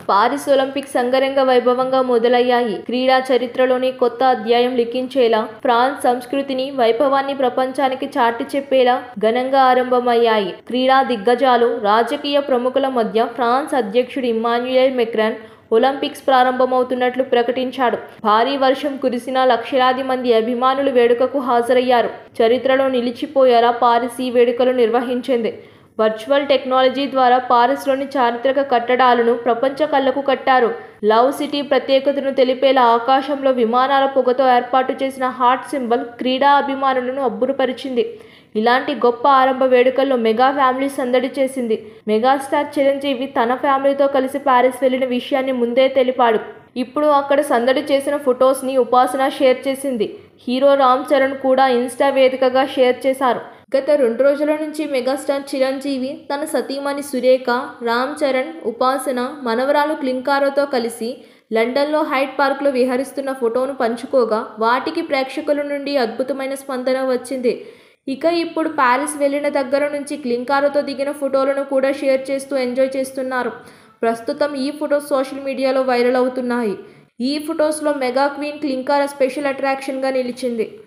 Paris Olympics అంగరంగ వైభవంగా మొదలయ్యాయి క్రీడా చరిత్రలోని కొత్త అధ్యాయం లిఖించేలా ఫ్రాన్స్ సంస్కృతిని వైభవాన్ని ప్రపంచానికి చాటి చెప్పేలా ఘనంగా ఆరంభమయ్యాయి క్రీడా దిగ్గజాలు రాజకీయ ప్రముఖుల మధ్య ఫ్రాన్స్ అధ్యక్షుడు ఇమ్మాన్యుయల్ మెక్రాన్ ఒలింపిక్స్ ప్రారంభమవుతున్నట్లు ప్రకటించాడు భారీ వర్షం కురిసిన లక్షలాది మంది అభిమానులు వేడుకకు హాజరయ్యారు చరిత్రలో నిలిచిపోయేలా పారిస్ ఈ వేడుకలు నిర్వహించింది వర్చువల్ టెక్నాలజీ ద్వారా పారిస్లోని చారిత్రక కట్టడాలను ప్రపంచ కళ్ళకు కట్టారు లవ్ సిటీ ప్రత్యేకతను తెలిపేలా ఆకాశంలో విమానాల పొగతో ఏర్పాటు చేసిన హార్ట్ సింబల్ క్రీడా అభిమానులను అబ్బురుపరిచింది ఇలాంటి గొప్ప ఆరంభ వేడుకల్లో మెగా ఫ్యామిలీ సందడి చేసింది మెగాస్టార్ చిరంజీవి తన ఫ్యామిలీతో కలిసి ప్యారిస్ వెళ్లిన విషయాన్ని ముందే తెలిపాడు ఇప్పుడు అక్కడ సందడి చేసిన ఫొటోస్ని ఉపాసన షేర్ చేసింది హీరో రామ్ చరణ్ కూడా ఇన్స్టా వేదికగా షేర్ చేశారు గత రెండు రోజుల నుంచి మెగాస్టార్ చిరంజీవి తన సతీమణి సురేఖ రామ్ చరణ్ ఉపాసన మనవరాలు క్లింకారోతో కలిసి లండన్లో హైట్ పార్క్లో విహరిస్తున్న ఫోటోను పంచుకోగా వాటికి ప్రేక్షకుల నుండి అద్భుతమైన స్పందన వచ్చింది ఇక ఇప్పుడు ప్యారిస్ వెళ్ళిన దగ్గర నుంచి క్లింకారోతో దిగిన ఫోటోలను కూడా షేర్ చేస్తూ ఎంజాయ్ చేస్తున్నారు ప్రస్తుతం ఈ ఫొటోస్ సోషల్ మీడియాలో వైరల్ అవుతున్నాయి ఈ ఫొటోస్లో మెగా క్వీన్ క్లింకార స్పెషల్ అట్రాక్షన్గా నిలిచింది